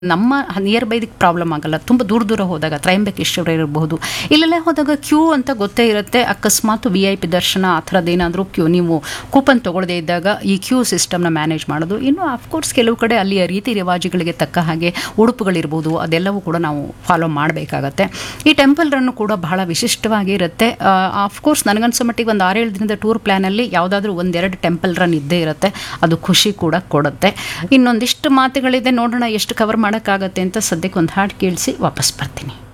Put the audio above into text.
ನಮ್ಮ near ಬೈದಿಗೆ problem ಆಗಲ್ಲ ತುಂಬ ದೂರ ದೂರ ಹೋದಾಗ ತ್ರಯಂಬಕೇಶ್ವರ ಇರಬಹುದು ಇಲ್ಲೆಲ್ಲ ಹೋದಾಗ ಕ್ಯೂ ಅಂತ ಗೊತ್ತೇ ಇರುತ್ತೆ ಅಕಸ್ಮಾತ್ ವಿ ಐ ಪಿ ದರ್ಶನ ಆ ಥರದ್ದೇನಾದರೂ ಕ್ಯೂ ನೀವು ಕೂಪನ್ ತೊಗೊಳ್ಳದೇ ಇದ್ದಾಗ ಈ ಕ್ಯೂ ಸಿಸ್ಟಮ್ನ ಮ್ಯಾನೇಜ್ ಮಾಡೋದು ಇನ್ನು ಅಫ್ಕೋರ್ಸ್ ಕೆಲವು ಕಡೆ ಅಲ್ಲಿಯ ರೀತಿ ರಿವಾಜುಗಳಿಗೆ ತಕ್ಕ ಹಾಗೆ ಉಡುಪುಗಳಿರ್ಬೋದು ಅದೆಲ್ಲವೂ ಕೂಡ ನಾವು ಫಾಲೋ ಮಾಡಬೇಕಾಗತ್ತೆ ಈ ಟೆಂಪಲ್ ರನ್ನು ಕೂಡ ಬಹಳ ವಿಶಿಷ್ಟವಾಗಿ ಇರುತ್ತೆ ಅಫ್ಕೋರ್ಸ್ ನನಗನ್ಸೋ ಮಟ್ಟಿಗೆ ಒಂದು ಆರೇಳು ದಿನದ ಟೂರ್ ಪ್ಲ್ಯಾನಲ್ಲಿ ಯಾವುದಾದ್ರೂ ಒಂದೆರಡು ಟೆಂಪಲ್ ರನ್ ಇದ್ದೇ ಇರುತ್ತೆ ಅದು ಖುಷಿ ಕೂಡ ಕೊಡುತ್ತೆ ಇನ್ನೊಂದಿಷ್ಟು ಮಾತುಗಳಿದೆ ನೋಡೋಣ ಎಷ್ಟು ಕವರ್ ಮಾಡೋಕ್ಕಾಗತ್ತೆ ಅಂತ ಸದ್ಯಕ್ಕೆ ಒಂದು ಹಾಡು ಕೇಳಿಸಿ ವಾಪಸ್ ಬರ್ತೀನಿ